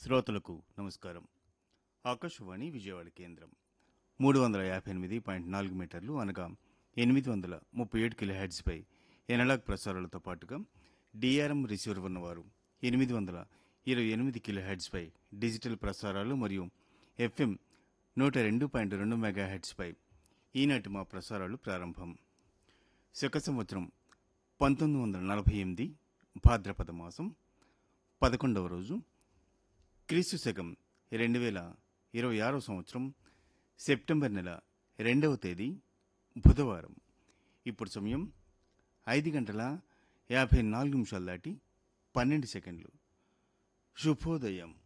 శ్రోతలకు నమస్కారం ఆకాశవాణి విజయవాడ కేంద్రం మూడు వందల యాభై ఎనిమిది పాయింట్ నాలుగు మీటర్లు అనగా ఎనిమిది వందల ముప్పై ఏడు కిలో హెడ్స్పై ఎనలాగ్ ప్రసారాలతో పాటుగా డిఆర్ఎం రిసీవర్ ఉన్నవారు ఎనిమిది వందల ఇరవై ఎనిమిది కిలో హెడ్స్పై డిజిటల్ ప్రసారాలు మరియు ఎఫ్ఎం నూట రెండు పాయింట్ రెండు మెగా హెడ్స్పై ఈనాటి మా ప్రసారాలు ప్రారంభం శక సంవత్సరం పంతొమ్మిది వందల నలభై ఎనిమిది భాద్రపద మాసం పదకొండవ రోజు క్రీస్తు శకం రెండు వేల ఇరవై ఆరో సంవత్సరం సెప్టెంబర్ నెల రెండవ తేదీ బుధవారం ఇప్పుడు సమయం ఐదు గంటల యాభై నాలుగు నిమిషాలు దాటి పన్నెండు సెకండ్లు శుభోదయం